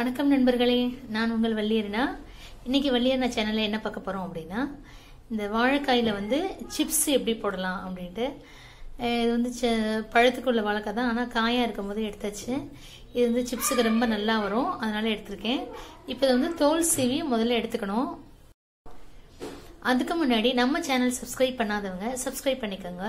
வணக்கம் நண்பர்களே நான் உங்கள் வள்ளியர்னா இன்னைக்கு வள்ளியர்னா சேனல்ல என்ன பார்க்க போறோம் அப்படின்னா இந்த வாழைக்காயில வந்து சிப்ஸ் எப்படி போடலாம் அப்படின்ட்டு அஹ் இது வந்து ச- பழத்துக்குள்ள வாழைக்காய் தான் ஆனால் காயாக இருக்கும் போது எடுத்தாச்சு இது வந்து சிப்ஸுக்கு ரொம்ப நல்லா வரும் அதனால எடுத்திருக்கேன் இப்போ இதை வந்து தோல் சீவி முதல்ல எடுத்துக்கணும் அதுக்கு முன்னாடி நம்ம சேனல் சப்ஸ்கிரைப் பண்ணாதவங்க சப்ஸ்கிரைப் பண்ணிக்கோங்க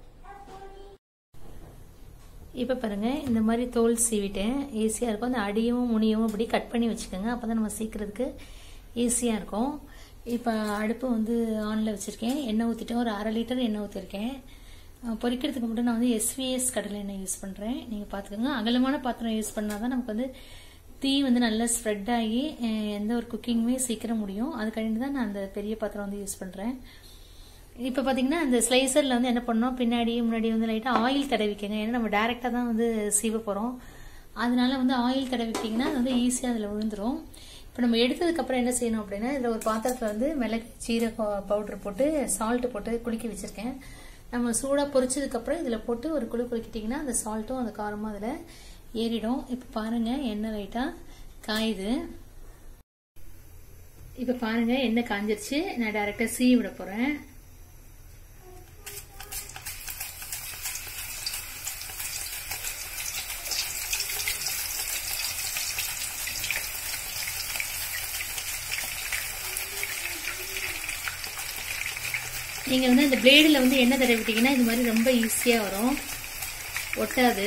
இப்போ பாருங்க இந்த மாதிரி தோல் சீவிட்டேன் ஈஸியாக இருக்கும் அந்த அடியும் முனியும் அப்படி கட் பண்ணி வச்சுக்கோங்க அப்போ தான் நம்ம சீக்கிறதுக்கு ஈஸியாக இருக்கும் இப்போ அடுப்பு வந்து ஆனில் வச்சுருக்கேன் எண்ணெய் ஊற்றிட்டேன் ஒரு அரை லிட்டர் எண்ணெய் ஊற்றிருக்கேன் அஹ் பொரிக்கிறதுக்கு மட்டும் நான் வந்து எஸ்விஎஸ் கடலை எண்ணெய் யூஸ் பண்ணுறேன் நீங்கள் பார்த்துக்கோங்க அகலமான பாத்திரம் யூஸ் பண்ணால் தான் நமக்கு வந்து தீ வந்து நல்லா ஸ்ப்ரெட் ஆகி அஹ் எந்த ஒரு குக்கிங்குமே சீக்கிரம் முடியும் அதுக்காண்டி தான் நான் அந்த பெரிய பாத்திரம் வந்து யூஸ் பண்ணுறேன் இப்போ பார்த்தீங்கன்னா அந்த ஸ்லைசரில் வந்து என்ன பண்ணோம் பின்னாடி முன்னாடி வந்து லைட்டாக ஆயில் தடவிக்கங்க ஏன்னா நம்ம டேரெக்டாக தான் வந்து சீவ போகிறோம் அதனால வந்து ஆயில் தடவிட்டிங்கன்னா அது வந்து ஈஸியாக அதில் விழுந்துரும் இப்போ நம்ம எடுத்ததுக்கப்புறம் என்ன செய்யணும் அப்படின்னா இதில் ஒரு பாத்திரத்தில் வந்து மிளகு சீரக பவுடர் போட்டு சால்ட் போட்டு குலுக்கி வச்சுருக்கேன் நம்ம சூடாக பொரிச்சதுக்கப்புறம் இதில் போட்டு ஒரு குழு குலுக்கிட்டிங்கன்னா அந்த சால்ட்டும் அந்த காரமும் அதில் ஏறிடும் இப்போ பாருங்கள் எண்ணெய் லைட்டாக காயுது இப்போ பாருங்க எண்ணெய் காஞ்சிருச்சு நான் டைரெக்டாக சீ விட போகிறேன் நீங்கள் வந்து இந்த பிளேடில் வந்து எண்ணெய் தடவிட்டீங்கன்னா இது மாதிரி ரொம்ப ஈஸியாக வரும் ஒட்டாது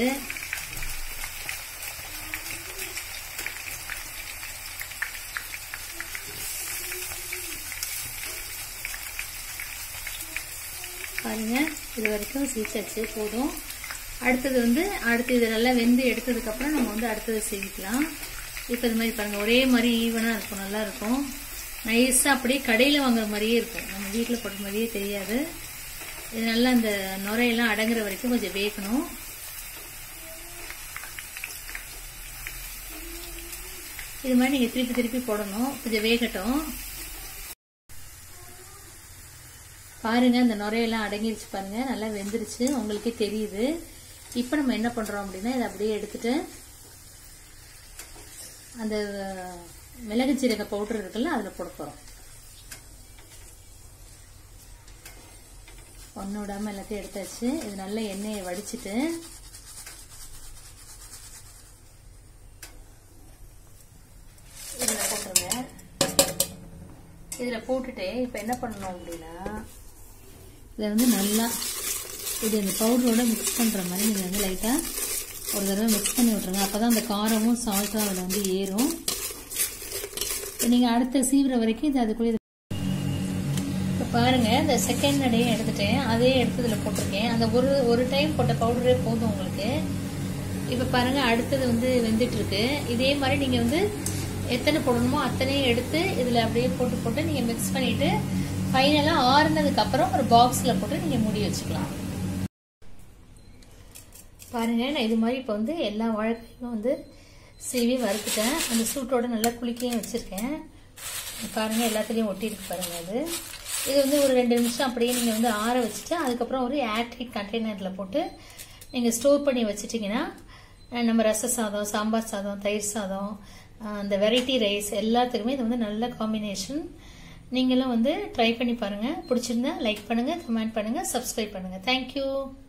பாருங்க இது வரைக்கும் சீச்சாச்சு போதும் அடுத்தது வந்து அடுத்து இது நல்லா வெந்து எடுத்ததுக்கப்புறம் நம்ம வந்து அடுத்தது சீவிக்கலாம் இப்போ இது மாதிரி பாருங்க ஒரே மாதிரி ஈவனாக இருக்கும் நல்லா இருக்கும் நைஸாக அப்படியே கடையில் வாங்குற மாதிரியே இருக்கும் நம்ம வீட்டில் போட்ட மாதிரியே தெரியாது இது நல்லா அந்த நுரையெல்லாம் அடங்குற வரைக்கும் கொஞ்சம் வேகணும் இது மாதிரி நீங்கள் திருப்பி திருப்பி போடணும் கொஞ்சம் வேகட்டும் பாருங்க அந்த நுரையெல்லாம் அடங்கிருச்சு பாருங்க நல்லா வெந்துருச்சு உங்களுக்கே தெரியுது இப்போ நம்ம என்ன பண்றோம் அப்படின்னா இதை அப்படியே எடுத்துட்டு அந்த மிளகு சீரக பவுடர் இருக்குல்ல அதில் போட போகிறோம் ஒன்று விடாமல் எல்லாத்தையும் எடுத்தாச்சு இது நல்ல எண்ணெயை வடிச்சிட்டு இதில் போட்டுருங்க இதில் போட்டுட்டு இப்போ என்ன பண்ணணும் அப்படின்னா இதை வந்து நல்லா இது இந்த பவுடரோட மிக்ஸ் பண்ணுற மாதிரி நீங்கள் வந்து லைட்டாக ஒரு தடவை மிக்ஸ் பண்ணி விட்ருங்க அப்போ தான் அந்த காரமும் சால்ட்டும் அதில் வந்து ஏறும் நீங்கள் அடுத்த சீவுற வரைக்கும் இது அதுக்குள்ளே இப்போ பாருங்கள் இந்த செகண்ட் அடையும் எடுத்துட்டேன் அதே எடுத்து இதில் போட்டிருக்கேன் அந்த ஒரு ஒரு டைம் போட்ட பவுடரே போதும் உங்களுக்கு இப்போ பாருங்கள் அடுத்தது வந்து வெந்துட்டு இருக்கு இதே மாதிரி நீங்கள் வந்து எத்தனை போடணுமோ அத்தனையும் எடுத்து இதில் அப்படியே போட்டு போட்டு நீங்கள் மிக்ஸ் பண்ணிவிட்டு ஃபைனலாக ஆறுனதுக்கு அப்புறம் ஒரு பாக்ஸில் போட்டு நீங்கள் மூடி வச்சுக்கலாம் பாருங்க நான் இது மாதிரி இப்போ வந்து எல்லா வாழைக்காயும் வந்து சீவி வறுத்துட்டேன் அந்த சூட்டோட நல்லா குளிக்கையும் வச்சுருக்கேன் பாருங்க எல்லாத்துலேயும் ஒட்டியிருக்கு பாருங்க அது இது வந்து ஒரு ரெண்டு நிமிஷம் அப்படியே நீங்கள் வந்து ஆற வச்சுட்டு அதுக்கப்புறம் ஒரு ஏர்டைட் கண்டெய்னரில் போட்டு நீங்கள் ஸ்டோர் பண்ணி வச்சிட்டிங்கன்னா அஹ் நம்ம ரச சாதம் சாம்பார் சாதம் தயிர் சாதம் அஹ் அந்த வெரைட்டி ரைஸ் எல்லாத்துக்குமே இது வந்து நல்ல காம்பினேஷன் நீங்களும் வந்து ட்ரை பண்ணி பாருங்கள் பிடிச்சிருந்தா லைக் பண்ணுங்கள் கமெண்ட் பண்ணுங்கள் சப்ஸ்கிரைப் பண்ணுங்கள் தேங்க்யூ